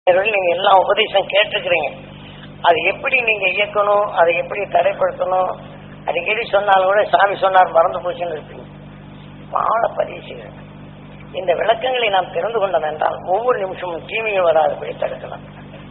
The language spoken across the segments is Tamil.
இவர்கள் நீங்க எல்லா உபதேசம் கேட்டிருக்கிறீங்க அது எப்படி நீங்க இயக்கணும் அதை எப்படி தடைப்படுத்தணும் அடிக்கடி சொன்னாலும் கூட சாமி சொன்னார் மறந்து போச்சுன்னு இருப்பீங்க பாட பதிவு செய்யுங்க இந்த விளக்கங்களை நாம் தெரிந்து கொண்டோம் என்றால் ஒவ்வொரு நிமிஷமும் தீமையை வராதபடி தடுக்கலாம்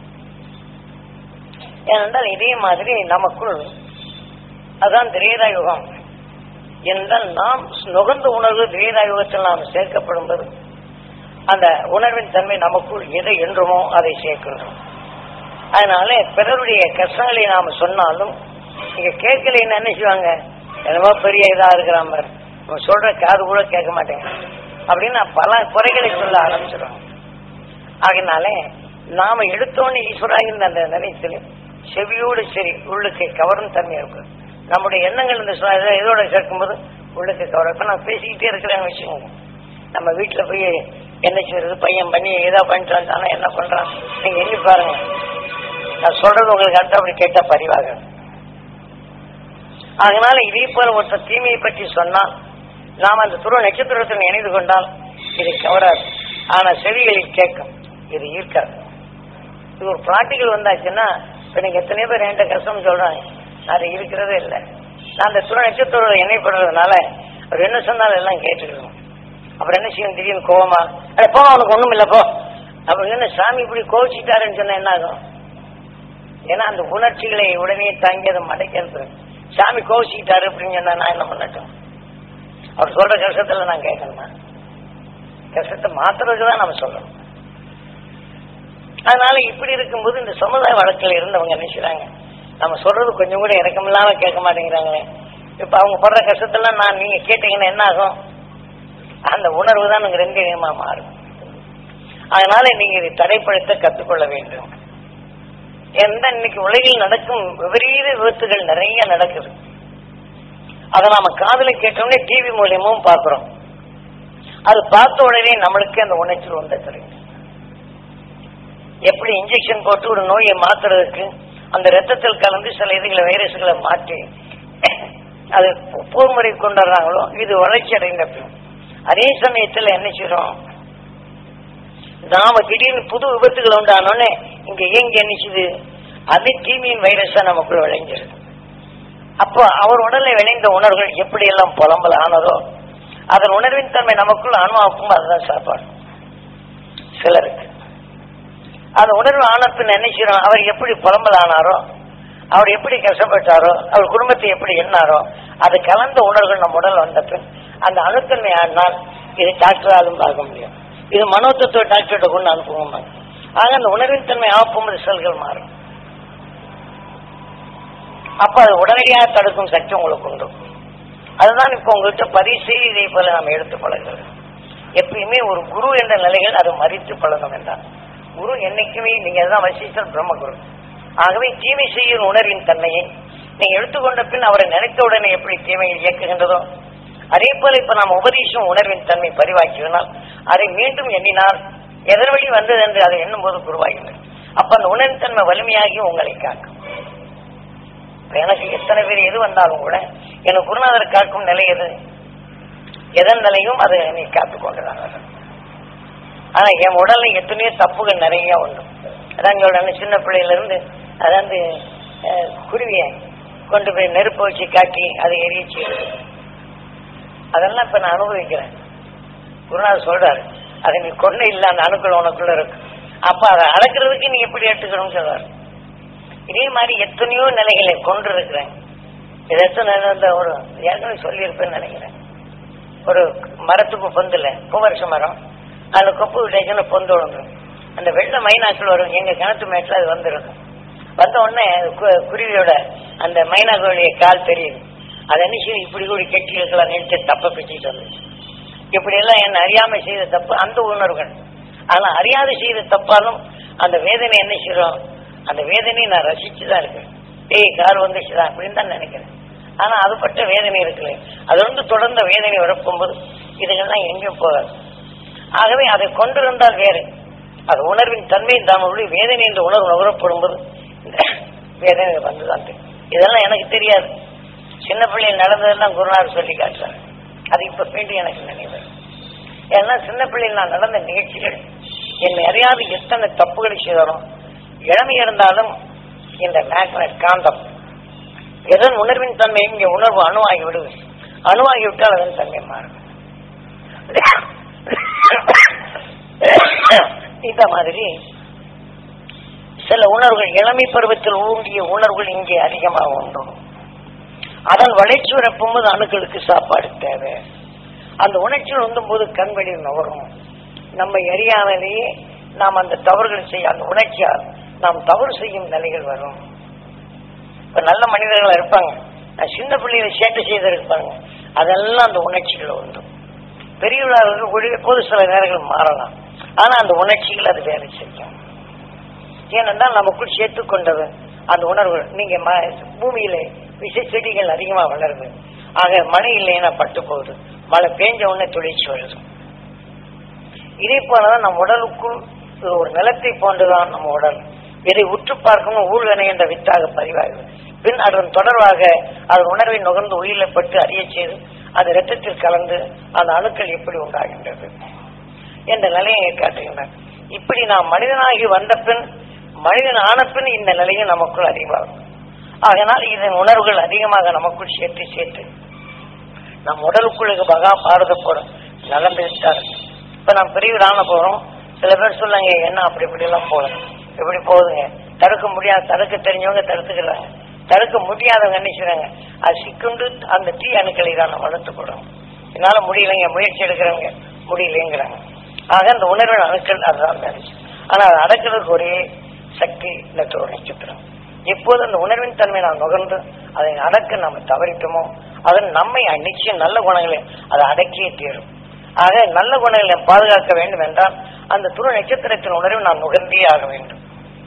ஏனென்றால் இதே மாதிரி நமக்குள் அதான் திரேதா யுகம் என்றால் நாம் நுகர்ந்த உணர்வு திரேதா யுகத்தில் நாம் சேர்க்கப்படும் போது அந்த உணர்வின் தன்மை நமக்குள் எதை என்றுமோ அதை சேர்க்கின்றோம் அதனால பிறருடைய கஷ்டங்களை நாம் சொன்னாலும் நீங்க கேட்கலைன்னு என்ன செய்வாங்க என்னமோ பெரிய இதா இருக்கிற மாதிரி நம்ம சொல்ற காது கூட கேட்க மாட்டேங்க அப்படின்னு பல குறைகளை சொல்ல ஆரம்பிச்சிடுவாங்க ஆகினாலே நாம எடுத்தோன்னு ஈஸ்வராகின்ற அந்த நினைத்துல செவியோடு சரி உள்ளுக்கு கவரும் தன்மை இருக்கும் நம்முடைய எண்ணங்கள் இந்த சொ- இதை இதோட சேர்க்கும்போது உள்ளுக்கு கவரும் இப்ப நான் பேசிக்கிட்டே இருக்கிறேன்னு வச்சுக்கோங்க நம்ம வீட்டுல போய் என்ன செய்யறது பையன் பண்ணி ஏதோ பண்ணிட்டு வந்தானா என்ன பண்றான் நீங்க எண்ணி பாருங்க நான் சொல்றது உங்களுக்கு அடுத்த அப்படி கேட்டா பதிவாக அதனால இதே போல ஒருத்தர் தீமையை பற்றி சொன்னால் நாம் அந்த துருவ நட்சத்திரத்தில் இணைந்து கொண்டால் இது கவராது ஆனா செவிகளில் கேட்கும் இது ஈர்க்காது இது ஒரு பிராக்டிக்கல் வந்தாச்சுன்னா இப்ப நீங்க எத்தனையோ பேர் என்கிட்ட கஷ்டம் சொல்றாங்க அது இருக்கிறதே இல்லை நான் அந்த துணை நட்சத்திரம் இணைப்படுறதுனால அவர் என்ன சொன்னாலும் எல்லாம் கேட்டுக்கணும் அப்புறம் என்ன செய்யும் திடீர்னு கோவமா அட போ அவனுக்கு ஒண்ணும் இல்ல போ அப்புறம் என்ன சாமி இப்படி கோவிச்சிட்டாருன்னு சொன்னா என்ன ஆகும் ஏன்னா அந்த உணர்ச்சிகளை உடனே தாங்கி அதை மடைக்கிறது சாமி கோவிச்சுக்கிட்டாரு அப்படின்னு சொன்னா நான் என்ன பண்ணட்டும் அவர் சொல்ற கஷ்டத்துல நான் கேட்கணுமா கஷ்டத்தை மாத்துறதுக்கு தான் நம்ம சொல்லணும் அதனால இப்படி இருக்கும்போது இந்த சமுதாய வழக்கில் இருந்தவங்க என்ன செய்றாங்க நம்ம சொல்றது கொஞ்சம் கூட இறக்கமில்லாம கேட்க மாட்டேங்கிறாங்களே இப்ப அவங்க படுற கஷ்டத்தெல்லாம் நான் நீங்க கேட்டீங்கன்னா என்ன ஆகும் அந்த உணர்வு தான் எனக்கு ரெண்டு இனமா மாறும் அதனால நீங்க இதை தடைப்படுத்த கற்றுக்கொள்ள வேண்டும் எந்த இன்னைக்கு உலகில் நடக்கும் விபரீத விபத்துகள் நிறைய நடக்குது அதை நாம காதுல கேட்டோடனே டிவி மூலியமும் பாக்குறோம் அது பார்த்த உடனே நம்மளுக்கு அந்த உணர்ச்சி உண்டு தெரியும் எப்படி இன்ஜெக்ஷன் போட்டு ஒரு நோயை மாத்துறதுக்கு அந்த ரத்தத்தில் கலந்து சில இதுகளை வைரஸ்களை மாற்றி அது போர்முறை கொண்டு வர்றாங்களோ இது வளர்ச்சி அடைந்த பின் அதே சமயத்துல என்ன செய்றோம் நாம திடீர்னு புது விபத்துகள் உண்டானோடனே இங்க எங்க என்னச்சுது அது தீமையின் வைரஸா நமக்குள்ள விளைஞ்சிருது அப்போ அவர் உடலை விளைந்த உணர்வுகள் எப்படி எல்லாம் புலம்பல் ஆனதோ அதன் உணர்வின் தன்மை நமக்குள்ள ஆன்மாவுக்கும் அதுதான் சாப்பாடு சிலருக்கு அந்த உணர்வு ஆனப்பின் நினைக்கிறோம் அவர் எப்படி புலம்பல் ஆனாரோ அவர் எப்படி கஷ்டப்பட்டாரோ அவர் குடும்பத்தை எப்படி எண்ணாரோ அது கலந்த உணர்வுகள் நம்ம உடல் வந்த பின் அந்த அணுத்தன்மை ஆடினால் இது டாக்டராலும் பார்க்க முடியும் இது மனோதத்துவ டாக்டர்கிட்ட கொண்டு அனுப்புவோம் ஆக அந்த உணர்வின் தன்மை ஆகும்போது செல்கள் மாறும் அப்ப அது உடனடியாக தடுக்கும் சக்தி உங்களுக்கு உண்டு அதுதான் இப்ப உங்கள்கிட்ட பதிவு செய்து இதை போல நாம் எடுத்து பழகிறது எப்பயுமே ஒரு குரு என்ற நிலைகள் அது மறித்து பழகும் என்றார் குரு என்னைக்குமே நீங்க தான் வசிஷ்டர் பிரம்மகுரு ஆகவே தீமை செய்யும் உணர்வின் தன்மையை நீங்க எடுத்துக்கொண்ட பின் அவரை நினைத்த உடனே எப்படி தீமையை இயக்குகின்றதோ அதே போல இப்ப நாம் உபதேசம் உணர்வின் தன்மை பதிவாக்கினால் அதை மீண்டும் எண்ணினால் எதன் வழி வந்தது என்று அதை எண்ணும் போது குருவாகிறது அப்ப அந்த உணர்வின் தன்மை வலிமையாகி உங்களை காக்கும் இப்ப எனக்கு எத்தனை பேர் எது வந்தாலும் கூட எனக்கு குருநாதர் காக்கும் நிலை எது எதன் நிலையும் அதை நீ காத்துக் கொண்டுதான் ஆனா என் உடல்ல எத்தனையோ தப்புகள் நிறைய உண்டு அதான் சொல்றேன் சின்ன பிள்ளையில இருந்து அதாவது அஹ், குருவிய கொண்டு போய் நெருப்பு வச்சு காட்டி அதை எரிச்சு அதெல்லாம் இப்ப நான் அனுபவிக்கிறேன் குருநாதர் சொல்றாரு அதை நீ கொண்டு இல்ல அந்த அணுக்கள் உனக்குள்ள இருக்கு அப்ப அதை அளக்கிறதுக்கு நீ எப்படி எடுத்துக்கணும்னு சொல்றாரு இதே மாதிரி எத்தனையோ நிலைகளை கொண்டு இருக்கிறேன் இது எத்தனை இந்த ஒரு ஏற்கனவே சொல்லியிருப்பேன்னு நினைக்கிறேன் ஒரு மரத்துக்கு பொந்துல பூவரச மரம் அதுல கொப்பு விட்டேச்சுன்னு பொந்து விழுந்துரும் அந்த வெள்ளை மைனாக்கள் வரும் எங்க கிணத்து மேட்டில் அது வந்துருக்கும் வந்த உடனே கு- குருவியோட அந்த மைனாக்களுடைய கால் தெரியுது அது என்ன செய்யும் இப்படி கூட கெட்டி இருக்கலாம் நினைச்சு தப்ப பிச்சுட்டு வந்துச்சு இப்படி எல்லாம் என்ன அறியாம செய்த தப்பு அந்த உணர்வுகள் ஆனா அறியாத செய்த தப்பாலும் அந்த வேதனை என்ன செய்யறோம் அந்த வேதனையை நான் ரசிச்சுதான் இருக்கேன் ஏய் கார் வந்துச்சுதான் அப்படின்னு தான் நினைக்கிறேன் ஆனா அது பட்ட வேதனை இருக்குல்ல அது வந்து தொடர்ந்த வேதனை வரப்போகும்போது இதுகள்லாம் எங்கேயும் போகாது ஆகவே அதை கொண்டிருந்தால் வேறு அது உணர்வின் தன்மை நம்மளுடைய வேதனை என்ற உணர்வு நுகரப்படும் போது இந்த வேதனை வந்துதான் தெரியும். இதெல்லாம் எனக்கு தெரியாது சின்ன பிள்ளைகள் நடந்ததெல்லாம் குருநாதர் சொல்லி காட்டுறாங்க அது இப்ப மீண்டும் எனக்கு நினைவு ஏன்னா சின்ன பிள்ளைகள் நான் நடந்த நிகழ்ச்சிகள் என்னை அறியாத எத்தனை தப்புகளை செய்தாலும் இளமை இருந்தாலும் இந்த மேக்னட் காந்தம் எதன் உணர்வின் தன்மை இங்கே உணர்வு அணுவாகி விடுது அணுவாகி விட்டால் அதன் தன்மை மாறும் இந்த மாதிரி சில உணர்வுகள் இளமை பருவத்தில் ஊண்டிய உணர்வுகள் இங்கே அதிகமாக உண்டு அதன் வளர்ச்சி வரப்பும்போது அணுக்களுக்கு சாப்பாடு தேவை அந்த உணர்ச்சியில் உந்தும் போது கண் வெளியில் நுகரும் நம்மை அறியாமலேயே நாம் அந்த தவறுகள் செய்ய அந்த உணர்ச்சியால் நாம் தவறு செய்யும் நிலைகள் வரும் இப்ப நல்ல மனிதர்கள் இருப்பாங்க நான் சின்ன பிள்ளைகளை சேட்டை செய்திருப்பாங்க அதெல்லாம் அந்த உணர்ச்சிகள் உண்டு பெரியவர்கள் ஒழிய போது சில நேரங்கள் மாறலாம் ஆனா அந்த உணர்ச்சிகள் அது வேலை செய்யும் ஏனென்றால் நமக்குள் சேர்த்து கொண்டது அந்த உணர்வு நீங்க ம- பூமியிலே விஷ செடிகள் அதிகமா வளருது ஆக மழை இல்லைன்னா பட்டு போகுது மழை பேஞ்ச உடனே துளிர்ச்சி வருது இதே போலதான் நம் உடலுக்குள் இது ஒரு நிலத்தை போன்றுதான் நம்ம உடல் இதை உற்று பார்க்கணும் ஊழ்வனை என்ற வித்தாக பதிவாகுது பின் அதன் தொடர்பாக அதன் உணர்வை நுகர்ந்து உயிரில் பட்டு அறிய செய்து அது இரத்தத்தில் கலந்து அந்த அணுக்கள் எப்படி உண்டாகின்றது என்ற நிலையை காட்டுகின்றன இப்படி நாம் மனிதனாகி வந்த பின் மனிதன் ஆன பின் இந்த நிலையும் நமக்குள் அதிகமாகும் அதனால் இதன் உணர்வுகள் அதிகமாக நமக்குள் சேர்த்து சேர்த்து நம் உடலுக்குள்ள பகா பாரத போறோம் நடந்து விட்டார் இப்ப நாம் பெரியவரான போறோம் சில பேர் சொல்லுங்க என்ன அப்படி இப்படி எல்லாம் போகணும் இப்படி போகுதுங்க தடுக்க முடியாது தடுக்க தெரிஞ்சவங்க தடுத்துக்கிறாங்க தடுக்க முடியாதவங்க என்ன செய்றாங்க அது சிக்குண்டு அந்த தீ அணுக்களை தான் நம்ம வளர்த்துக்கூடும் என்னால முடியலைங்க முயற்சி எடுக்கிறவங்க முடியலைங்கிறாங்க ஆக அந்த உணர்வின் அணுக்கள் அதுதான் நினைச்சு ஆனா அதை அடக்கிறதுக்கு ஒரே சக்தி இந்த துறை நட்சத்திரம் எப்போது அந்த உணர்வின் தன்மை நாம் நுகர்ந்து அதை அடக்க நம்ம தவறிட்டோமோ அதன் நம்மை நிச்சயம் நல்ல குணங்களை அதை அடக்கியே தீரும் ஆக நல்ல குணங்களை நாம் பாதுகாக்க வேண்டும் என்றால் அந்த துரு நட்சத்திரத்தின் உணர்வை நாம் நுகர்ந்தே ஆக வேண்டும்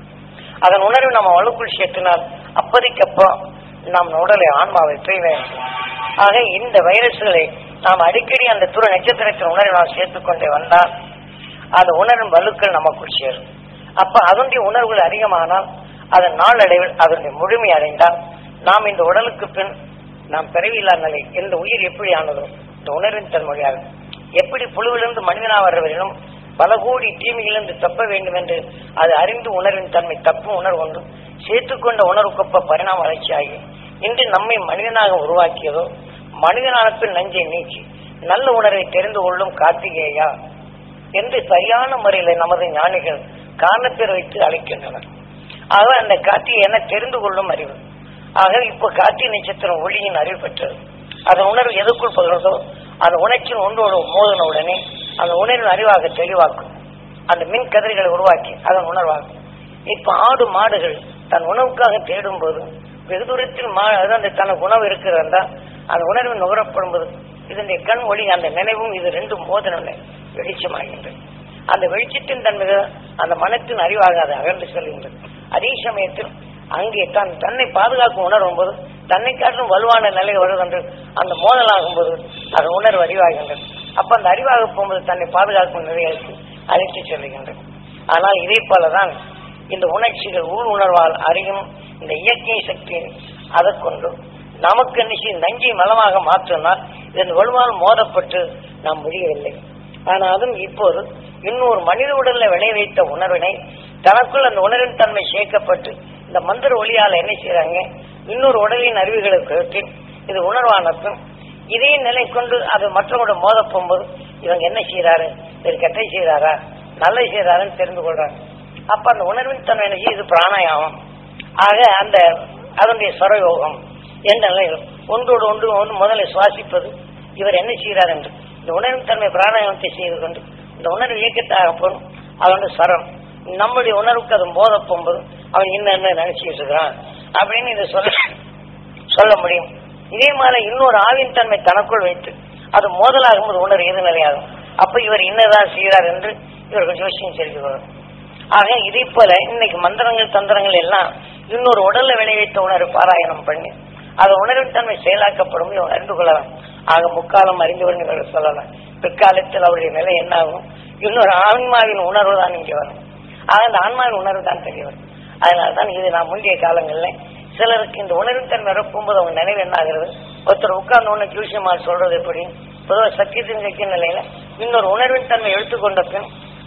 அதன் உணர்வு நம்ம வலுக்குள் சேர்த்தினால் அப்போதைக்கப்போ நம் உடலை ஆன்மாவை பெய்ய வேண்டும் ஆக இந்த வைரஸ்களை நாம் அடிக்கடி அந்த துரு நட்சத்திரத்தின் உணர்வை நாம் சேர்த்துக் கொண்டே வந்தால் அந்த உணர்வின் வலுக்கள் நமக்குள் சேரும் அப்ப அதனுடைய உணர்வுகள் அதிகமானால் அதன் நாளடைவில் அதனுடைய முழுமை அடைந்தால் நாம் இந்த உடலுக்கு பின் நாம் பிறவியில்லா நிலை இந்த உயிர் எப்படி ஆனதோ இந்த உணர்வின் தன்மொழியாக எப்படி புழுவிலிருந்து மனிதனா வர்றவரிலும் பல கோடி தீமையிலிருந்து தப்ப வேண்டும் என்று அது அறிந்து உணர்வின் தன்மை தப்பும் உணர்வு கொண்டு சேர்த்துக்கொண்ட உணர்வுக்கொப்ப பரிணாம வளர்ச்சியாகி இன்று நம்மை மனிதனாக உருவாக்கியதோ மனிதனான பின் நஞ்சை நீக்கி நல்ல உணர்வை தெரிந்து கொள்ளும் கார்த்திகேயா என்று சரியான முறையில் நமது ஞானிகள் காரணப்பேர் வைத்து அழைக்கின்றனர் ஆக அந்த கார்த்திகை என்ன தெரிந்து கொள்ளும் அறிவு ஆக இப்போ கார்த்திகை நட்சத்திரம் ஒளியின் அறிவு பெற்றது அந்த உணர்வு எதுக்குள் பகிர்ந்தோ அந்த உணர்ச்சியின் ஒன்றோடு மோதின உடனே அந்த உணர்வின் அறிவாக தெளிவாக்கும் அந்த மின் கதிர்களை உருவாக்கி அதன் உணர்வாகும் இப்ப ஆடு மாடுகள் தன் உணவுக்காக தேடும் போது வெகு தூரத்தில் மா அது அந்த தனக்கு உணவு இருக்கிறதா அந்த உணர்வு நுகரப்படும் போது இதனுடைய கண் ஒளி அந்த நினைவும் இது ரெண்டும் மோதன வெளிச்சமாகின்றது அந்த வெளிச்சத்தின் தன்மை அந்த மனத்தின் அறிவாக அது அகன்று செல்கின்றது அதே சமயத்தில் அங்கே தான் தன்னை பாதுகாக்கும் உணரும் போது தன்னை காட்டும் வலுவான நிலை வருகின்றது அந்த மோதலாகும் போது அது உணர்வு அறிவாகின்றது அப்ப அந்த அறிவாக போகும்போது தன்னை பாதுகாக்கும் நிலைகளுக்கு அழைத்து செல்கின்றது ஆனால் இதே போலதான் இந்த உணர்ச்சிகள் உள் உணர்வால் அறியும் இந்த இயற்கை சக்தியை அதை கொண்டு நமக்கு நிச்சயம் நஞ்சை மலமாக மாற்றினால் இதன் வலுவால் மோதப்பட்டு நாம் முடியவில்லை ஆனாலும் இப்போது இன்னொரு மனித உடல்ல விளை வைத்த உணர்வினை தனக்குள் அந்த உணர்வின் தன்மை சேர்க்கப்பட்டு இந்த மந்திர ஒளியால் என்ன செய்யறாங்க இன்னொரு உடலின் அறிவுகளை கருத்தி இது உணர்வானத்தும் இதே நிலை கொண்டு அது மற்றவங்களோட மோத போகும்போது இவங்க என்ன செய்யறாரு இது கெட்டை செய்யறாரா நல்லது செய்யறாருன்னு தெரிந்து கொள்றாங்க அப்ப அந்த உணர்வின் தன்மை என்ன செய்யுது? இது பிராணாயாமம் ஆக அந்த அதனுடைய ஸ்வரயோகம் என்ற நிலையில் ஒன்றோடு ஒன்று ஒன்று முதல்ல சுவாசிப்பது இவர் என்ன செய்கிறார் என்று இந்த உணர்வின் தன்மை பிராணாயாமத்தை செய்து கொண்டு இந்த உணர்வு இயக்கத்தாக போகும் அவனுடைய ஸ்வரம் நம்முடைய உணர்வுக்கு அது மோத போகும்போது அவன் இன்ன என்ன நினைச்சிட்டு இருக்கிறான் அப்படின்னு இதை சொல்ல சொல்ல முடியும் இதே மாதிரி இன்னொரு ஆவின் தன்மை தனக்குள் வைத்து அது மோதலாகும் போது உணர்வு எது நிலையாகும் அப்ப இவர் என்னதான் செய்கிறார் என்று இவர்கள் ஜோசியம் தெரிந்து கொள்ளும் ஆக இதே போல இன்னைக்கு மந்திரங்கள் தந்திரங்கள் எல்லாம் இன்னொரு உடல்ல விளைவித்த உணர்வு பாராயணம் பண்ணி அது உணர்வின் தன்மை செயலாக்கப்படும் இவங்க அறிந்து கொள்ளலாம் ஆக முக்காலம் அறிந்தவர்கள் இவர்கள் சொல்லலாம் பிற்காலத்தில் அவருடைய நிலை என்ன ஆகும் இன்னொரு ஆன்மாவின் உணர்வு தான் இங்கே வரும் ஆக அந்த ஆன்மாவின் உணர்வு தான் தெரிய வரும் அதனால்தான் இது நான் முந்தைய காலங்களில் சிலருக்கு இந்த உணர்வின் தன்மை இருக்கும்போது அவங்க நினைவு என்ன ஆகிறது ஒருத்தர் உட்கார்ந்த உடனே டியூஷன் மால் சொல்றது எப்படி பொதுவாக சத்தியத்தின் சக்தி நிலையில இன்னொரு உணர்வின் தன்மை எடுத்துக்கொண்ட பின்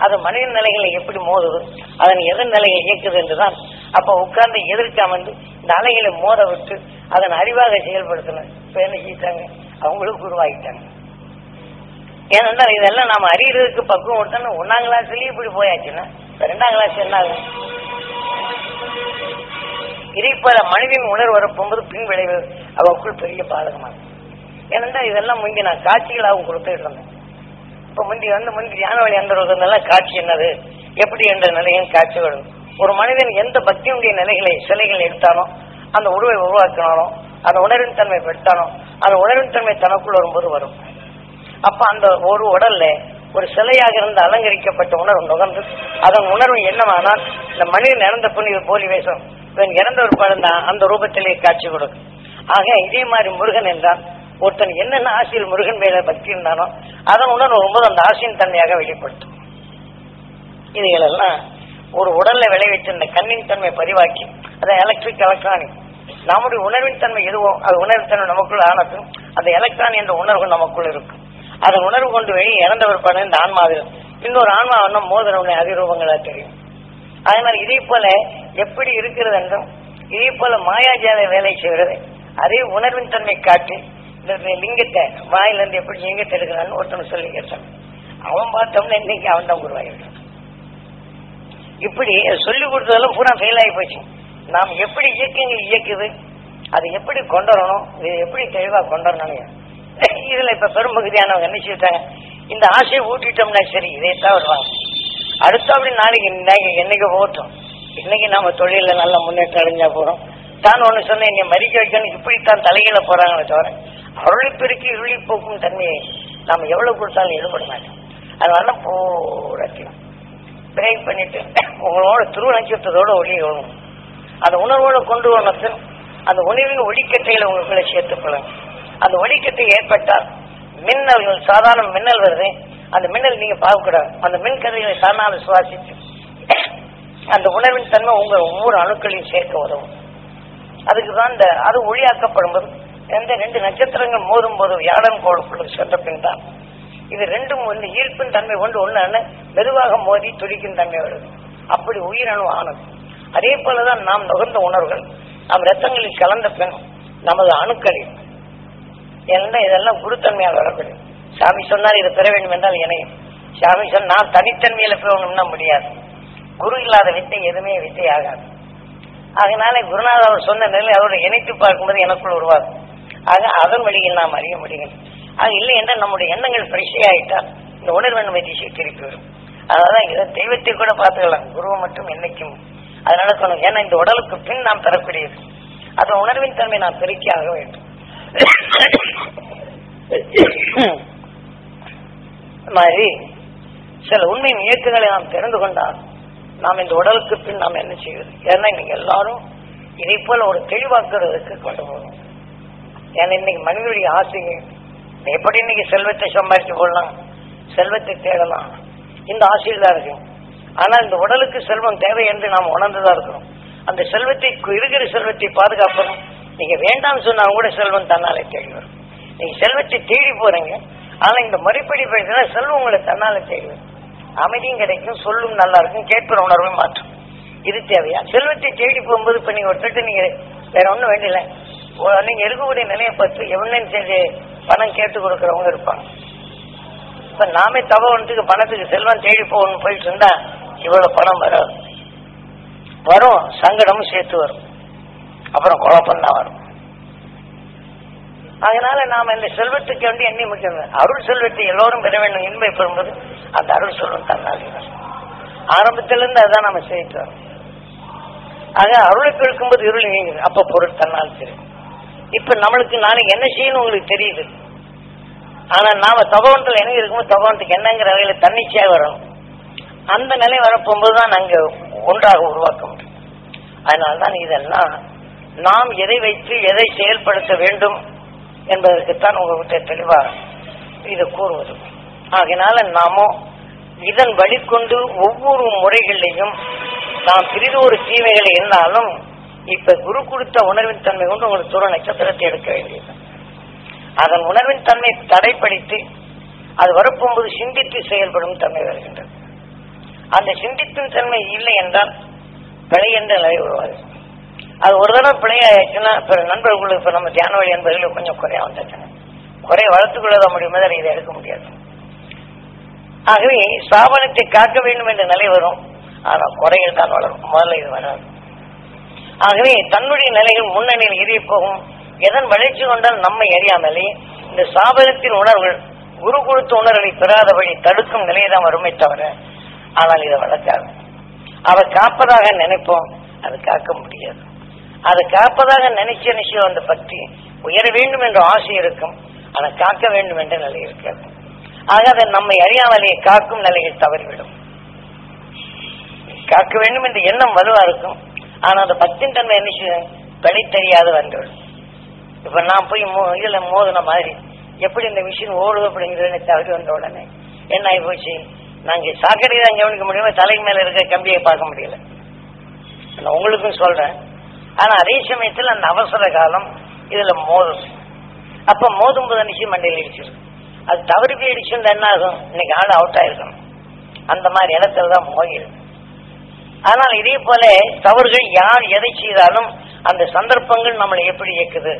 அது மனித நிலைகளை எப்படி மோதுது அதன் எதன் நிலையை இயக்குது என்றுதான் அப்ப உட்கார்ந்து எதிர்க்க வந்து இந்த அலைகளை மோத விட்டு அதன் அறிவாக செயல்படுத்தணும் இப்ப என்ன செய்யிட்டாங்க அவங்களும் உருவாகிட்டாங்க ஏனென்றால் இதெல்லாம் நாம அறியறதுக்கு பக்குவம் விட்டோம்னா ஒன்னாம் கிளாஸ்லயே இப்படி போயாச்சுன்னா இப்ப ரெண்டாம் கிளாஸ் என்ன ஆகும் இதே போல மனிதன் உணர்வு வரப்போகும்போது பின் விளைவு அவனுக்குள் பெரிய பாதகமாகும் ஏனென்றால் இதெல்லாம் முந்தி நான் காட்சிகளாகவும் கொடுத்துட்டு இருந்தேன் இப்ப முந்தி வந்து முந்தி தியான வழி அந்தவர்கள் காட்சி என்னது எப்படி என்ற நிலையும் காட்சி வரும் ஒரு மனிதன் எந்த பக்தியுடைய நிலைகளை சிலைகள் எடுத்தானோ அந்த உருவை உருவாக்கினானோ அந்த உணர்வின் தன்மை பெற்றானோ அந்த உணர்வின் தன்மை தனக்குள் வரும்போது வரும் அப்ப அந்த ஒரு உடல்ல ஒரு சிலையாக இருந்து அலங்கரிக்கப்பட்ட உணர்வு நுகர்ந்து அதன் உணர்வு என்னவானால் இந்த மனிதன் இறந்த பின் இது போலி வேஷம் இவன் இறந்த ஒரு படம் அந்த ரூபத்திலே காட்சி கொடுக்கும் ஆக இதே மாதிரி முருகன் என்றால் ஒருத்தன் என்னென்ன ஆசையில் முருகன் மேல பக்தி இருந்தானோ அதன் உணர்வு வரும்போது அந்த ஆசையின் தன்மையாக வெளிப்படுத்தும் இதுகளெல்லாம் ஒரு உடல்ல விளைவித்த இந்த கண்ணின் தன்மை பதிவாக்கி அதை எலக்ட்ரிக் எலக்ட்ரானிக் நம்முடைய உணர்வின் தன்மை எதுவோ அது உணர்வின் தன்மை நமக்குள் ஆனதும் அந்த எலக்ட்ரான் என்ற உணர்வு நமக்குள் இருக்கும் அதன் உணர்வு கொண்டு வெளியே இறந்தவர் பண்ண இந்த ஆன்மாவில் இன்னொரு ஆன்மா வண்ணம் மோதனுடைய அதிரூபங்களா தெரியும் அதனால் இதே போல எப்படி இருக்கிறது என்றும் இதே போல மாயாஜால வேலை செய்கிறது அதே உணர்வின் தன்மை காட்டி இந்த லிங்கத்தை வாயிலிருந்து எப்படி லிங்கத்தை எடுக்கிறான்னு ஒருத்தனை சொல்லி கேட்டான் அவன் பார்த்தோம்னா இன்னைக்கு அவன் தான் உருவாகிட்டான் இப்படி சொல்லி கொடுத்ததெல்லாம் பூரா ஃபெயில் ஆகி போச்சு நாம் எப்படி இயக்கங்கள் இயக்குது அதை எப்படி கொண்டு வரணும் இதை எப்படி தெளிவா கொண்டு வரணும் இதுல இப்ப பெரும்பகுதியானவங்க என்ன செய்தாங்க இந்த ஆசையை ஊட்டிட்டோம்னா சரி இதைத்தான் வருவாங்க அடுத்த அப்படி நாளைக்கு இன்னைக்கு என்னைக்கு போகட்டும் இன்னைக்கு நாம தொழில நல்ல முன்னேற்றம் அடைஞ்சா போறோம் தான் ஒண்ணு சொன்னேன் என்னை மறிக்க வைக்கணும் இப்படித்தான் தலையில போறாங்களே தவிர அருளை பெருக்கி இருளி போக்கும் தன்மையை நாம எவ்வளவு கொடுத்தாலும் ஈடுபட மாட்டோம் அதனால போடலாம் பிரேக் பண்ணிட்டு உங்களோட துருவ நட்சத்திரத்தோட ஒளி வரும் அந்த உணர்வோட கொண்டு வரத்து அந்த உணர்வின் ஒளிக்கட்டையில உங்களுக்குள்ள சேர்த்துக் கொள்ளுங்க அந்த ஒளிக்கட்டை ஏற்பட்டால் மின்னல்கள் சாதாரண மின்னல் வருது அந்த மின்னல் நீங்க பார்க்கக்கூடாது அந்த மின் கதைகளை தானாக சுவாசித்து அந்த உணர்வின் தன்மை உங்க ஒவ்வொரு அணுக்களையும் சேர்க்க உதவும் அதுக்கு தான் இந்த அது ஒளியாக்கப்படும் போது எந்த ரெண்டு நட்சத்திரங்கள் மோதும் போது வியாழன் கோளுக்குள்ள சென்ற பின் தான் இது ரெண்டும் வந்து ஈர்ப்பின் தன்மை கொண்டு ஒண்ணு மெதுவாக மோதி துடிக்கும் தன்மை வருது அப்படி உயிரணு ஆனது அதே போலதான் நாம் நுகர்ந்த உணர்வுகள் நம் ரத்தங்களில் கலந்த பின் நமது அணுக்களில் என்ன இதெல்லாம் குருத்தன்மையாக வரக்கூடிய சாமி சொன்னால் இதை பெற வேண்டும் என்றால் இணையும் சாமி சொன்ன நான் தனித்தன்மையில போய் ஒண்ணும்னா முடியாது குரு இல்லாத வித்தை எதுவுமே வித்தை ஆகாது அதனால குருநாதர் அவர் சொன்ன நிலையில் அவரை இணைத்து பார்க்கும்போது எனக்குள் உருவாகும் ஆக அதன் வழியில் நாம் அறிய முடியும் ஆக இல்லை என்றால் நம்முடைய எண்ணங்கள் பரிசையாயிட்டால் இந்த உணர்வு நம்ம திசை திருப்பி வரும் அதனாலதான் இதை தெய்வத்தை கூட பார்த்துக்கலாம் குருவை மட்டும் என்னைக்கும் அதனால சொன்னோம் ஏன்னா இந்த உடலுக்கு பின் நாம் பெறக்கூடியது அந்த உணர்வின் தன்மை நாம் பெருக்கி ஆக வேண்டும் மாதிரி சில உண்மையின் இயக்கங்களை நாம் தெரிந்து கொண்டால் நாம் இந்த உடலுக்கு பின் நாம் என்ன செய்வது ஏன்னா இன்னைக்கு எல்லாரும் இதை போல ஒரு தெளிவாக்குறதுக்கு கொண்டு போகணும் ஏன்னா இன்னைக்கு மனிதனுடைய ஆசைகள் எப்படி இன்னைக்கு செல்வத்தை சம்பாதிச்சு கொள்ளலாம் செல்வத்தை தேடலாம் இந்த ஆசையில் தான் இருக்கு ஆனால் இந்த உடலுக்கு செல்வம் தேவை என்று நாம் உணர்ந்துதான் இருக்கிறோம் அந்த செல்வத்தை இருக்கிற செல்வத்தை பாதுகாப்பணும் நீங்க வேண்டாம் சொன்னாலும் கூட செல்வம் தன்னாலே தேடி வரும் நீங்க செல்வத்தை தேடி போறீங்க ஆனா இந்த மறுபடி பேசினா செல்வம் உங்களை தன்னால தேடி வரும் அமைதியும் கிடைக்கும் சொல்லும் நல்லா இருக்கும் கேட்கிற உணர்வும் மாற்றும் இது தேவையா செல்வத்தை தேடி போகும்போது இப்ப நீங்க ஒருத்தட்டு நீங்க வேற ஒண்ணும் வேண்டியல நீங்க இருக்கக்கூடிய நிலையை பார்த்து எவ்வளவு செஞ்சு பணம் கேட்டு கொடுக்கறவங்க இருப்பாங்க இப்ப நாமே தவறுக்கு பணத்துக்கு செல்வம் தேடி போகணும் போயிட்டு இருந்தா இவ்வளவு பணம் வராது வரும் சங்கடமும் சேர்த்து வரும் அப்புறம் குழப்பம் தான் வரும் அதனால நாம இந்த செல்வத்துக்கு வந்து எண்ணி முக்கியம் அருள் செல்வத்தை எல்லோரும் பெற வேண்டும் இன்பை பெறும்போது அந்த அருள் செல்வம் தன்னால் ஆரம்பத்திலிருந்து அதான் நம்ம செய்யிட்டு வரோம் ஆக அருளை பெருக்கும்போது இருள் நீங்குது அப்ப பொருள் தன்னால் தெரியும் இப்ப நம்மளுக்கு நாளைக்கு என்ன செய்யணும் உங்களுக்கு தெரியுது ஆனா நாம தபவனத்தில் என்ன இருக்கும்போது தபவனத்துக்கு என்னங்கிற வகையில தன்னிச்சையாக வரணும் அந்த நிலை வரப்போகும்போது தான் நாங்க ஒன்றாக உருவாக்க முடியும் அதனால்தான் இதெல்லாம் நாம் எதை வைத்து எதை செயல்படுத்த வேண்டும் என்பதற்குத்தான் உங்ககிட்ட தெளிவா இது கூறுவது ஆகினால நாமோ இதன் வழிகொண்டு ஒவ்வொரு முறைகளிலையும் நாம் பிரிது ஒரு தீமைகள் இருந்தாலும் இப்ப குரு கொடுத்த உணர்வின் தன்மை கொண்டு உங்களுக்கு துற நட்சத்திரத்தை எடுக்க வேண்டியது அதன் உணர்வின் தன்மை தடைப்படுத்தி அது வரப்போகும்போது சிந்தித்து செயல்படும் தன்மை வருகின்றது அந்த சிந்திக்கும் தன்மை இல்லை என்றால் பிழை என்ற நிலை உருவாது அது ஒரு தடவை பிழையாச்சுன்னா இப்ப நண்பர்களுக்கு இப்ப நம்ம தியான வழி என்பதில் கொஞ்சம் குறையா வந்துட்டாங்க குறைய வளர்த்துக் கொள்ள முடியுமே தவிர இதை எடுக்க முடியாது ஆகவே ஸ்தாபனத்தை காக்க வேண்டும் என்ற நிலை வரும் ஆனா குறைகள் தான் வளரும் முதல்ல இது வராது ஆகவே தன்னுடைய நிலைகள் முன்னணியில் எரிய போகும் எதன் வளர்ச்சி கொண்டால் நம்மை அறியாமலே இந்த ஸ்தாபனத்தின் உணர்வுகள் குரு கொடுத்த உணர்வுகளை பெறாதபடி தடுக்கும் நிலையை தான் வருமே தவிர ஆனால் இதை வளர்க்காது அதை காப்பதாக நினைப்போம் அது காக்க முடியாது அதை காப்பதாக நினைச்ச நிச்சயம் அந்த பக்தி உயர வேண்டும் என்ற ஆசை இருக்கும் ஆனால் காக்க வேண்டும் என்ற நிலை இருக்காது ஆக அதை நம்மை அறியாமலேயே காக்கும் நிலையில் தவறிவிடும் காக்க வேண்டும் என்ற எண்ணம் வலுவா இருக்கும் ஆனா அந்த பக்தின் தன்மை என்ன செய்யும் பிழை தெரியாது வந்துவிடும் இப்ப நான் போய் மோ- இதுல மோதின மாதிரி எப்படி இந்த மிஷின் ஓடுது அப்படிங்கிறத தவறி வந்த உடனே என்ன ஆகி போச்சு நாங்க சாக்கடை தான் கவனிக்க முடியுமா தலைக்கு மேல இருக்க கம்பியை பார்க்க முடியல நான் உங்களுக்கும் சொல்றேன் ஆனா அதே சமயத்துல அந்த அவசர காலம் இதுல மோதும் அப்ப மோதும் போது நிச்சயம் மண்டையில் இடிச்சிருக்கு அது தவறி போய் இடிச்சிருந்தா என்ன ஆகும் இன்னைக்கு ஆள் அவுட் ஆயிருக்கணும் அந்த மாதிரி இடத்துல தான் மோதிருக்கு ஆனால் இதே போல தவறுகள் யார் எதை செய்தாலும் அந்த சந்தர்ப்பங்கள் நம்மளை எப்படி இயக்குது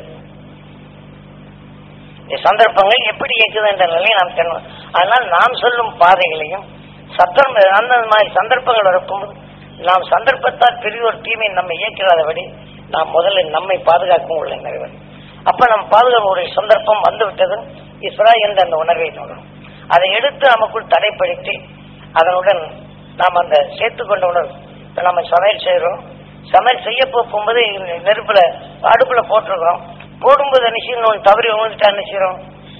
இந்த சந்தர்ப்பங்கள் எப்படி இயக்குது என்ற நிலையை நாம் தெரியணும் அதனால் நாம் சொல்லும் பாதைகளையும் சத்தம் அந்த மாதிரி சந்தர்ப்பங்கள் வரப்போது நாம் சந்தர்ப்பத்தால் பெரிய ஒரு தீமை நம்மை இயக்கிறாதபடி நாம் முதல்ல நம்மை பாதுகாக்கும் உள்ள நிறைவர் அப்ப நம் பாதுகாப்பு ஒரு சந்தர்ப்பம் வந்துவிட்டது இஸ்ரா என்ற அந்த உணர்வை நுகரும் அதை எடுத்து நமக்குள் தடைப்படுத்தி அதனுடன் நாம் அந்த சேர்த்துக்கொண்ட உணர்வு இப்ப நம்ம சமையல் செய்யறோம் சமையல் செய்ய போகும்போது நெருப்புல அடுப்புல போட்டிருக்கிறோம் போடும்போது நிச்சயம் தவறி விழுந்துட்டா என்ன செய்யறோம்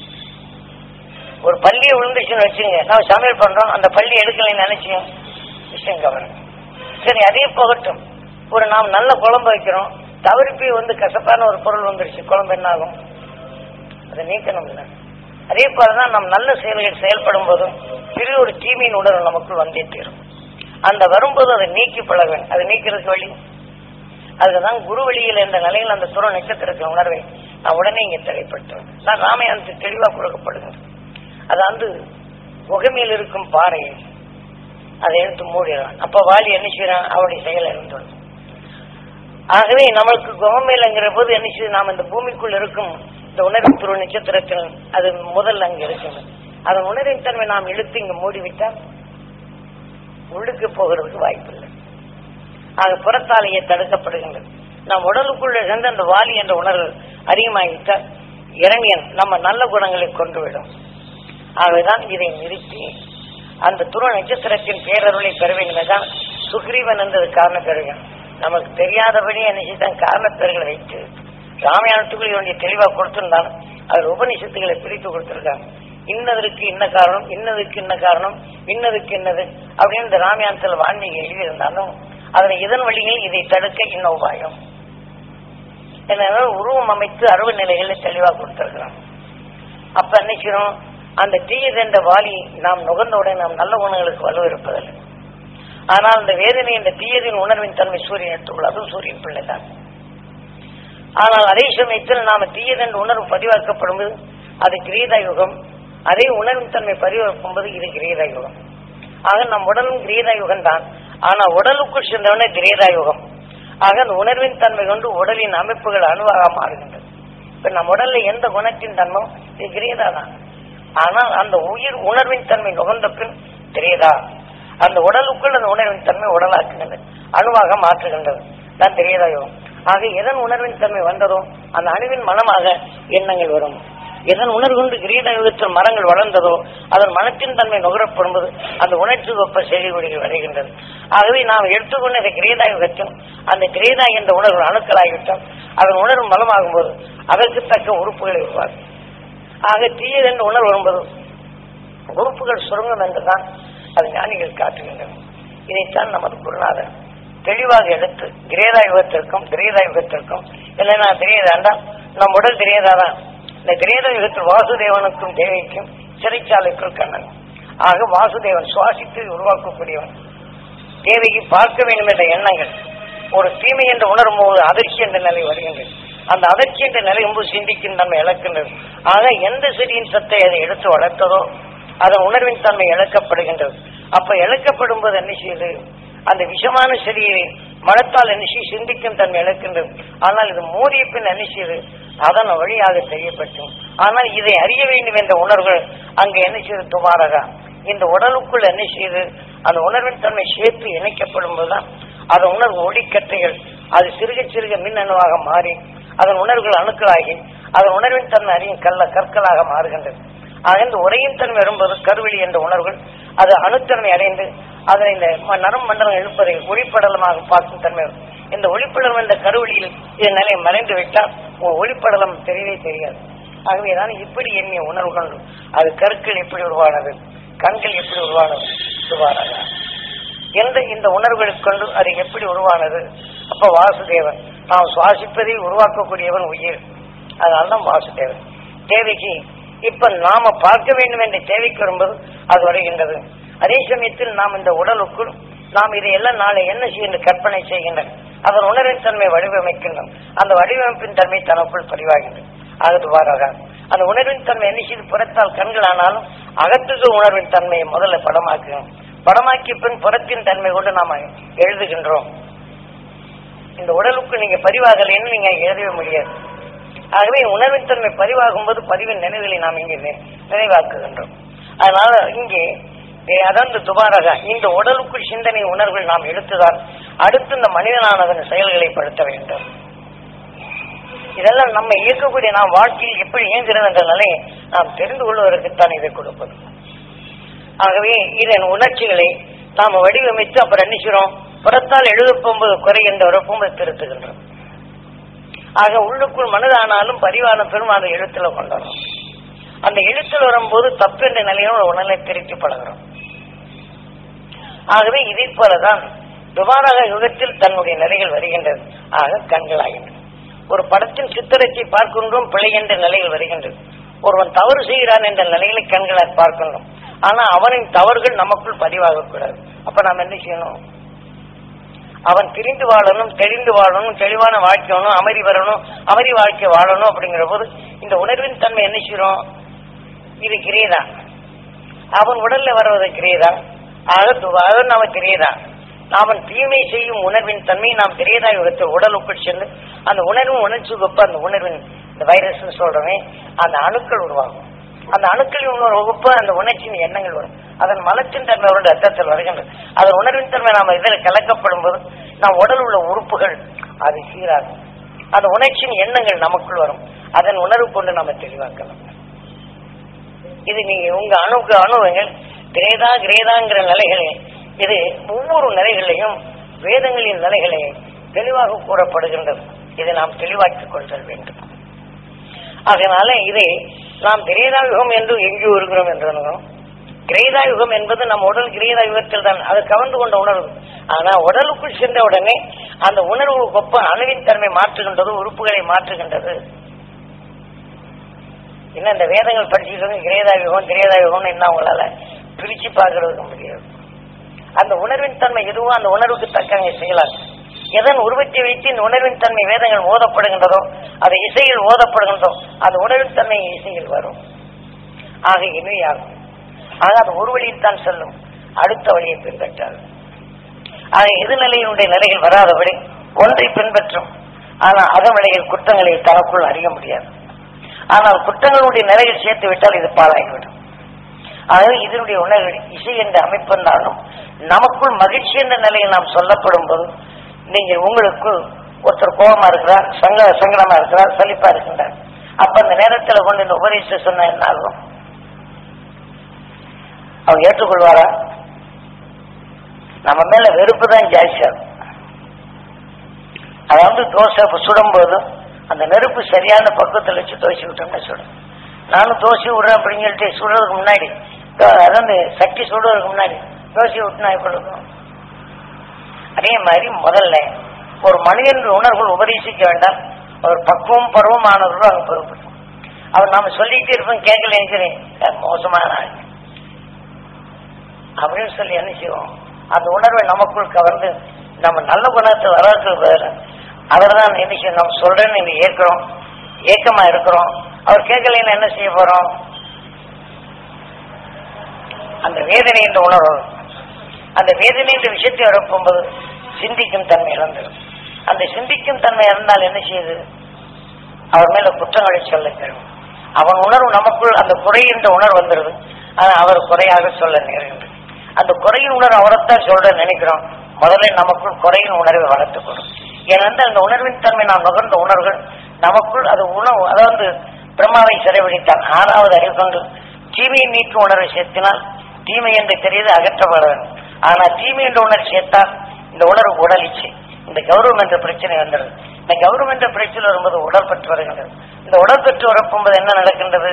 ஒரு பள்ளியை விழுந்துச்சுன்னு வச்சுங்க நம்ம சமையல் பண்றோம் அந்த பள்ளி எடுக்கலைன்னு நினைச்சோம் விஷயம் கவனம் சரி அதே போகட்டும் ஒரு நாம் நல்ல குழம்பு வைக்கிறோம் தவறி போய் வந்து கசப்பான ஒரு பொருள் வந்துருச்சு குழம்பு என்ன ஆகும் அதை நீக்கணும் இல்லை அதே போலதான் நம் நல்ல செயல்கள் செயல்படும் போதும் பெரிய ஒரு தீமையின் உணர்வு நமக்குள் வந்தே தீரும் அந்த வரும்போது அதை நீக்கி பழக வேண்டும் அதை நீக்கிறதுக்கு வழி அதுதான் குரு வழியில் என்ற நிலையில் அந்த துற நட்சத்திரத்தின் உணர்வை நான் உடனே இங்கே தடைப்பட்டேன் நான் ராமாயணத்துக்கு தெளிவாக கொடுக்கப்படுகிறது அது வந்து முகமையில் இருக்கும் பாறையை அதை எடுத்து மூடிடுறான் அப்ப வாலி என்ன செய்யறான் அவருடைய செயல் இருந்தது ஆகவே நமக்கு குகமேலங்கிற போது என்ன செய்யுது நாம் இந்த பூமிக்குள் இருக்கும் இந்த உணர்வு துருவ நட்சத்திரத்தில் அது முதல்ல அங்க இருக்குது அதன் உணர்வின் தன்மை நாம் இழுத்து இங்க மூடிவிட்டால் உள்ளுக்கு போகிறதுக்கு வாய்ப்பில்லை ஆக புறத்தாலேயே தடுக்கப்படுகின்றது நம் உடலுக்குள்ள இருந்து அந்த வாலி என்ற உணர்வு அதிகமாகிவிட்டால் இறங்கியன் நம்ம நல்ல குணங்களை கொண்டுவிடும் ஆகவேதான் இதை நிறுத்தி அந்த துருவ நட்சத்திரத்தின் பேரருளை பெற வேண்டுமெதான் சுக்ரீவன் என்றது காரண பெறுகிறான் நமக்கு தெரியாதபடி என்ன செய்தான் காரண பெயர்களை வைத்து ராமாயணத்துக்குள் வேண்டிய தெளிவா கொடுத்திருந்தாலும் அதில் உபநிஷத்துகளை பிரித்து கொடுத்திருக்காங்க இன்னதற்கு இன்ன காரணம் இன்னதுக்கு இன்ன காரணம் இன்னதுக்கு இன்னது அப்படின்னு இந்த ராமாயணத்தில் வான்மீகி எழுதியிருந்தாலும் அதில் இதன் வழியில் இதை தடுக்க இன்ன உபாயம் என்ன உருவம் அமைத்து அறுவ நிலைகளை தெளிவாக கொடுத்திருக்கிறான் அப்ப நினைக்கிறோம் அந்த தீயது என்ற வாலி நாம் நுகர்ந்தவுடன் நாம் நல்ல குணங்களுக்கு வலுவிருப்பதில்லை ஆனால் அந்த வேதனை என்ற தீயதின் உணர்வின் தன்மை சூரியன் எடுத்துக்கொள்ள அதுவும் சூரியன் பிள்ளைதான் ஆனால் அதே சமயத்தில் நாம தீயதென்ற உணர்வு பதிவாக்கப்படும் போது அது கிரீதா யுகம் அதே உணர்வின் தன்மை பதிவாக்கும் போது இது கிரீதா யுகம் ஆக நம் உடலும் கிரீதா யுகம் தான் ஆனா உடலுக்குள் சென்றவனே கிரீதா யுகம் ஆக அந்த உணர்வின் தன்மை கொண்டு உடலின் அமைப்புகள் அணுவாக மாறுகின்றது இப்ப நம் உடல்ல எந்த குணத்தின் தன்மோ இது கிரீதா தான் ஆனால் அந்த உயிர் உணர்வின் தன்மை நுகர்ந்த பின் தெரியுதா அந்த உடலுக்குள் அந்த உணர்வின் தன்மை உடலாக்குகின்றது அணுவாக மாற்றுகின்றது தான் தெரியுதா யோகம் ஆக எதன் உணர்வின் தன்மை வந்ததோ அந்த அணுவின் மனமாக எண்ணங்கள் வரும் எதன் உணர்வு கொண்டு கிரீட யுகத்தில் மரங்கள் வளர்ந்ததோ அதன் மனத்தின் தன்மை நுகரப்படும்போது அந்த உணர்ச்சி வெப்ப செடிகொடிகள் விளைகின்றது ஆகவே நாம் எடுத்துக்கொண்ட இந்த கிரீதா யுகத்தில் அந்த கிரீதா என்ற உணர்வு அணுக்களாகிவிட்டால் அதன் உணர்வு மலமாகும் போது அதற்கு தக்க உறுப்புகளை உருவாகும் ஆக தீயது என்ற உணர்வு வரும்போது உறுப்புகள் சுருங்கும் என்றுதான் அது ஞானிகள் காட்டுகின்றனர் இதைத்தான் நமது குருநாதர் தெளிவாக எடுத்து கிரேதா யுகத்திற்கும் கிரேதா யுகத்திற்கும் இல்லைன்னா தெரியாதாண்டா நம் உடல் தெரியாதாதான் இந்த கிரேத யுகத்தில் வாசுதேவனுக்கும் தேவிக்கும் சிறைச்சாலைக்குள் கண்ணன் ஆக வாசுதேவன் சுவாசித்து உருவாக்கக்கூடியவன் தேவைக்கு பார்க்க வேண்டும் என்ற எண்ணங்கள் ஒரு தீமை என்று உணரும் போது அதிர்ச்சி என்ற நிலை வருகின்றது அந்த அதிர்ச்சி என்ற நிலை ரொம்ப சிந்திக்கும் தன்மை இழக்கின்றது ஆக எந்த செடியின் சத்தை அதை எடுத்து வளர்த்ததோ அதன் உணர்வின் தன்மை இழக்கப்படுகின்றது அப்ப இழக்கப்படும் போது என்ன செய்யுது அந்த விஷமான செடியை மனத்தால் என்ன செய்ய சிந்திக்கும் தன்மை இழக்கின்றது ஆனால் இது மோதிய பின் என்ன செய்யுது அதன் வழியாக தெரியப்பட்டும் ஆனால் இதை அறிய வேண்டும் என்ற உணர்வுகள் அங்கு என்ன செய்யுது துமாரகா இந்த உடலுக்குள் என்ன செய்யுது அந்த உணர்வின் தன்மை சேர்த்து இணைக்கப்படும் போதுதான் அதன் உணர்வு ஒளிக்கட்டைகள் அது சிறுக சிறுக மின்னணுவாக மாறி அதன் உணர்வுகள் அணுக்களாகி அதன் உணர்வின் தன்மை அறியும் கல்ல கற்களாக மாறுகின்றது ஆக இந்த உரையின் தன்மை வரும்போது கருவெளி என்ற உணர்வுகள் அது அணுத்தன்மை அடைந்து அதனை இந்த ம- நரம் மண்டலம் எழுப்பதை ஒளிப்படலமாக பார்க்கும் தன்மை வரும். இந்த ஒளிப்படலம் என்ற கருவெளியில் இதன் நிலை மறைந்து விட்டால் ஒரு ஒளிப்படலம் தெரியவே தெரியாது ஆகவேதான் இப்படி எண்ணிய உணர்வுகள் அது கருக்கள் எப்படி உருவானது கண்கள் எப்படி உருவானது சுபாரகா என்ற இந்த உணர்வுகளைக் கொண்டு அது எப்படி உருவானது அப்ப வாசுதேவன் நாம் சுவாசிப்பதை உருவாக்கக்கூடியவன் உயிர் அதனால்தான் வாசுதேவன் தேவைக்கு இப்ப நாம பார்க்க வேண்டும் என்ற தேவைக்கு வரும்போது அது வருகின்றது அதே சமயத்தில் நாம் இந்த உடலுக்குள் நாம் இதையெல்லாம் நாளை என்ன செய்ய கற்பனை செய்கின்றன அதன் உணர்வின் தன்மை வடிவமைக்கின்றோம் அந்த வடிவமைப்பின் தன்மை தனக்குள் பதிவாகின்றது அகத்துவாராக அந்த உணர்வின் தன்மை என்ன செய்து புறத்தால் கண்கள் ஆனாலும் அகத்துக்கு உணர்வின் தன்மையை முதல்ல படமாக்குகிறோம் படமாக்கிய பின் புறத்தின் தன்மை கொண்டு நாம எழுதுகின்றோம் இந்த உடலுக்கு நீங்க பதிவாகலைன்னு நீங்க எழுதவே முடியாது ஆகவே உணர்வின் தன்மை பதிவாகும் போது பதிவின் நினைவுகளை நாம் இங்கே நி- நினைவாக்குகின்றோம் அதனால இங்கே ஏ, அதாவது துபாரக இந்த உடலுக்குள் சிந்தனை உணர்வுகள் நாம் எடுத்துதான் அடுத்து இந்த மனிதனானதன் செயல்களை படுத்த வேண்டும் இதெல்லாம் நம்ம இயக்கக்கூடிய நாம் வாழ்க்கையில் எப்படி இயங்குகிறது என்ற நிலையை நாம் தெரிந்து கொள்வதற்குத்தான் இதை கொடுப்பது ஆகவே இதன் உணர்ச்சிகளை நாம் வடிவமைத்து அப்புறம் நினைக்கிறோம் புறத்தால் எழுதப்போம்போது குறை என்று வரப்போம்போது திருத்துகின்றோம் ஆக உள்ளுக்குள் மனதானாலும் பரிவான பெரும் அந்த எழுத்துல கொண்டுறோம் அந்த எழுத்தில் வரும்போது தப்பு என்ற நிலையோட உணர்வை திருத்தி பழகிறோம் ஆகவே இதை போலதான் துபாரக யுகத்தில் தன்னுடைய நிலைகள் வருகின்றது ஆக கண்களாகின்றன ஒரு படத்தின் சித்திரத்தை பார்க்கின்றோம் பிழை என்ற நிலையில் வருகின்றது ஒருவன் தவறு செய்கிறான் என்ற நிலையில கண்களால் பார்க்கின்றோம் ஆனா அவனின் தவறுகள் நமக்குள் பதிவாக கூடாது அப்ப நாம் என்ன செய்யணும் அவன் பிரிந்து வாழணும் தெளிந்து வாழணும் தெளிவான வாழ்க்கை வேணும் அமைதி வரணும் அமைதி வாழ்க்கை வாழணும் அப்படிங்கிற போது இந்த உணர்வின் தன்மை என்ன செய்யறோம் இது கிரியதா அவன் உடல்ல வருவது கிரியதா ஆக துவாக நாம கிரியதா அவன் தீமை செய்யும் உணர்வின் தன்மை நாம் கிரியதா யுகத்தை உடலுக்குள் சென்று அந்த உணர்வும் உணர்ச்சி வகுப்பு அந்த உணர்வின் இந்த வைரஸ் சொல்றமே அந்த அணுக்கள் உருவாகும் அந்த அணுக்களின் இன்னொரு வகுப்பு அந்த உணர்ச்சியின் எண்ணங்கள் வரும் அதன் மலத்தின் தன்மை அவருடைய ரத்தத்தில் வருகின்றது அதன் உணர்வின் தன்மை நாம இதில் கலக்கப்படும் போது நம் உடல் உள்ள உறுப்புகள் அது சீராகும் அந்த உணர்ச்சியின் எண்ணங்கள் நமக்குள் வரும் அதன் உணர்வு கொண்டு நாம தெளிவாக்கலாம் இது நீங்க உங்க அணுக்கு அணுவங்கள் கிரேதா கிரேதாங்கிற நிலைகளே இது ஒவ்வொரு நிலைகளையும் வேதங்களின் நிலைகளே தெளிவாக கூறப்படுகின்றது இதை நாம் தெளிவாக்கிக் கொள்தல் வேண்டும் அதனால இதை நாம் கிரேதா யுகம் என்று எங்கேயோ இருக்கிறோம் என்று கிரேதா யுகம் என்பது நம் உடல் கிரேதா யுகத்தில் தான் அது கவர்ந்து கொண்ட உணர்வு ஆனா உடலுக்குள் சென்ற உடனே அந்த உணர்வு ஒப்ப அளவின் தன்மை மாற்றுகின்றது உறுப்புகளை மாற்றுகின்றது இன்னும் இந்த வேதங்கள் படிச்சுட்டு கிரேதா யுகம் கிரேதா யுகம்னு என்ன உங்களால பிரிச்சு பார்க்கறதுக்கு முடியாது அந்த உணர்வின் தன்மை எதுவோ அந்த உணர்வுக்கு தக்கங்க செய்யலாம் எதன் உருவத்தை வைத்து இந்த உணர்வின் தன்மை வேதங்கள் ஓதப்படுகின்றதோ அது இசையில் ஓதப்படுகின்றதோ அந்த உணர்வின் தன்மை இசையில் வரும் ஆக இனியாகும் ஆக அது ஒரு வழியில் தான் செல்லும் அடுத்த வழியை பின்பற்றாது ஆக எதிர்நிலையினுடைய நிலைகள் வராதபடி ஒன்றை பின்பற்றும் ஆனால் அதன் விலையில் குற்றங்களை தனக்குள் அறிய முடியாது ஆனால் குற்றங்களுடைய நிலையில் சேர்த்து விட்டால் இது பாழாகிவிடும் ஆகவே இதனுடைய உணர்வு இசை என்ற அமைப்பென்றாலும் நமக்குள் மகிழ்ச்சி என்ற நிலையில் நாம் சொல்லப்படும் போது நீங்கள் உங்களுக்கு ஒருத்தர் கோபமா இருக்கிறார் சங்க சங்கடமா இருக்கிறார் சலிப்பா இருக்கின்றார் அப்ப அந்த நேரத்துல கொண்டு இந்த உபதேச சொன்ன என்ன ஆகும் அவர் ஏற்றுக்கொள்வாரா நம்ம மேல வெறுப்பு தான் ஜாஸ்தியாகும் அதாவது தோசை சுடும்போது அந்த நெருப்பு சரியான பக்குவத்தில் வச்சு தோசை விட்டோம்னா சுடும் நானும் தோசை விடுறேன் அப்படின்னு சொல்லிட்டு சுடுறதுக்கு முன்னாடி தோ- அதாவது சக்தி சுடுறதுக்கு முன்னாடி தோசை விட்டுனா எப்படி இருக்கும் அதே மாதிரி முதல்ல ஒரு மனிதன் உணர்வுகள் உபதேசிக்க வேண்டாம் ஒரு பக்குவம் பருவமானவர்களும் அங்க பொறுப்பு அவர் நாம சொல்லிட்டே இருப்போம் கேட்கல நினைக்கிறேன் சார், மோசமான ஆள் அப்படின்னு சொல்லி என்ன செய்வோம் அந்த உணர்வை நமக்குள் கவர்ந்து நம்ம நல்ல குணத்தை வராது பதில் அவர் தான் என்ன செய்யும் நம்ம சொல்றேன்னு நீங்க ஏற்கிறோம் ஏக்கமா இருக்கிறோம் அவர் கேட்கலைன்னு என்ன செய்ய போறோம் அந்த வேதனை என்ற உணர்வு வரும். அந்த வேதனை என்ற விஷயத்தை வரப்போகும்போது சிந்திக்கும் தன்மை இழந்துடும் அந்த சிந்திக்கும் தன்மை இழந்தால் என்ன செய்யுது அவர் மேல குற்றங்களை சொல்ல தரும் அவன் உணர்வு நமக்குள் அந்த குறை என்ற உணர்வு வந்துடுது ஆனா அவர் குறையாக சொல்ல நேருகின்றது அந்த குறையின் உணர்வு அவரைத்தான் சொல்ற நினைக்கிறோம் முதல்ல நமக்குள் குறையின் உணர்வை வளர்த்துக்கணும் ஏனென்றால் அந்த உணர்வின் தன்மை நாம் நுகர்ந்த உணர்வுகள் நமக்குள் அது உணவு அதாவது பிரம்மாவை சிறைபிடித்தான் ஆறாவது அறிவு கொண்டு தீமையை நீக்கும் உணர்வை சேர்த்தினால் தீமை என்று தெரியுது அகற்றப்பட வேண்டும் ஆனா தீமை என்ற உணர்வு சேர்த்தால் இந்த உணர்வு உடலிச்சு இந்த கௌரவம் என்ற பிரச்சனை வந்துடுது இந்த கௌரவம் என்ற பிரச்சனை வரும்போது உடல் பெற்று வருகின்றது இந்த உடல் பெற்று வரப்போகும்போது என்ன நடக்கின்றது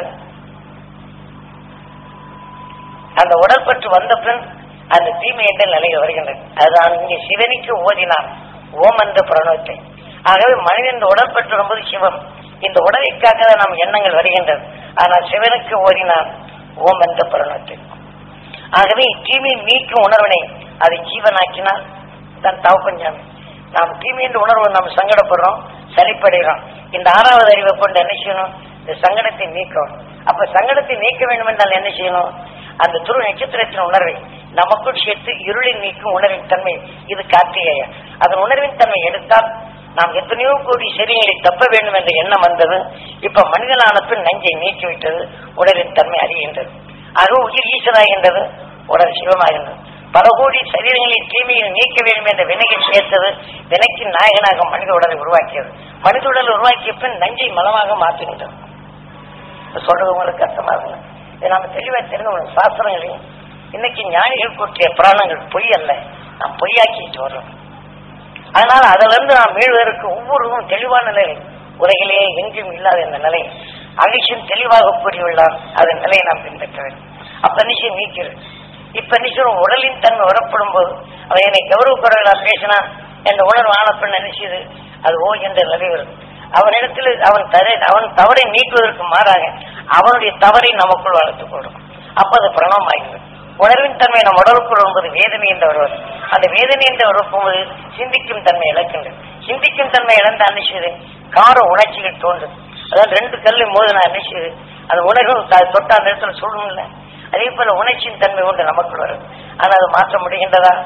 அந்த உடல் பெற்று வந்த பின் அந்த தீமை என்ற நிலையை வருகின்றது அதுதான் இங்கே சிவனிக்கு ஓதினான் ஓம் என்ற பிரணவத்தை ஆகவே மனிதன் இந்த உடல் பெற்று வரும்போது சிவம் இந்த உடலைக்காக தான் நம் எண்ணங்கள் வருகின்றது ஆனால் சிவனுக்கு ஓதினான் ஓம் என்ற பிரணவத்தை ஆகவே தீமை நீக்கும் உணர்வினை அதை ஜீவனாக்கினால் தான் தவப்பஞ்சாமி நாம் தீமை என்ற உணர்வு நாம் சங்கடப்படுறோம் சரிப்படுகிறோம் இந்த ஆறாவது அறிவை கொண்டு என்ன செய்யணும் இந்த சங்கடத்தை நீக்கணும் அப்ப சங்கடத்தை நீக்க வேண்டும் என்றால் என்ன செய்யணும் அந்த துரு நட்சத்திரத்தின் உணர்வை நமக்குள் சேர்த்து இருளை நீக்கும் உணர்வின் தன்மை இது கார்த்திகேய அதன் உணர்வின் தன்மை எடுத்தால் நாம் எத்தனையோ கோடி சரியங்களை தப்ப வேண்டும் என்ற எண்ணம் வந்தது இப்ப மனிதனான பின் நஞ்சை நீக்கிவிட்டது உணர்வின் தன்மை அறிகின்றது ஆக உயிர் ஈசனாகின்றது உடல் சிவமாகின்றது பல கோடி சரீரங்களின் தீமையை நீக்க வேண்டும் என்ற வினையில் சேர்த்தது வினைக்கின் நாயகனாக மனித உடலை உருவாக்கியது மனித உடலை உருவாக்கிய பின் நஞ்சை மலமாக மாற்றுகின்றது இப்ப சொல்றது உங்களுக்கு அர்த்தமாகுங்க இதை நாம தெளிவா தெரிந்து சாஸ்திரங்களையும் இன்னைக்கு ஞானிகள் கூற்றிய புராணங்கள் பொய் அல்ல நாம் பொய்யாக்கிட்டு வர்றோம் அதனால அதுல இருந்து நாம் மீள்வதற்கு ஒவ்வொருவரும் தெளிவான நிலை உலகிலேயே எங்கும் இல்லாத இந்த நிலை அகிஷன் தெளிவாக கூறியுள்ளார் அதன் நிலையை நாம் பின்பற்ற வேண்டும் அப்ப நிச்சயம் நீக்கிறது இப்ப நிச்சயம் உடலின் தன்மை வரப்படும் போது அவன் என்னை கௌரவ குறைகளா பேசினா என்ற உணர்வு ஆனப்பன் நினைச்சது அது ஓ என்ற நிலை வரும் அவனிடத்தில் அவன் தரை அவன் தவறை நீக்குவதற்கு மாறாக அவனுடைய தவறை நமக்குள் வளர்த்துக் கொள்ளும் அப்ப அது பிரணம் ஆகிறது உணர்வின் தன்மை நம் உடலுக்குள் வரும்போது வேதனை என்று வருவது அந்த வேதனை என்று வரும்போது சிந்திக்கும் தன்மை இழக்கின்றது சிந்திக்கும் தன்மை இழந்த அன்னிச்சது கார உணர்ச்சிகள் தோன்றும் அதாவது ரெண்டு கல்லு மோதின அன்னிச்சது அந்த உணர்வு த- தொட்ட அந்த இடத்துல சொல்லணும்ல அதே போல உணர்ச்சியின் தன்மை கொண்டு நமக்குள் வரும் ஆனால் அது மாற்ற முடிகின்றதா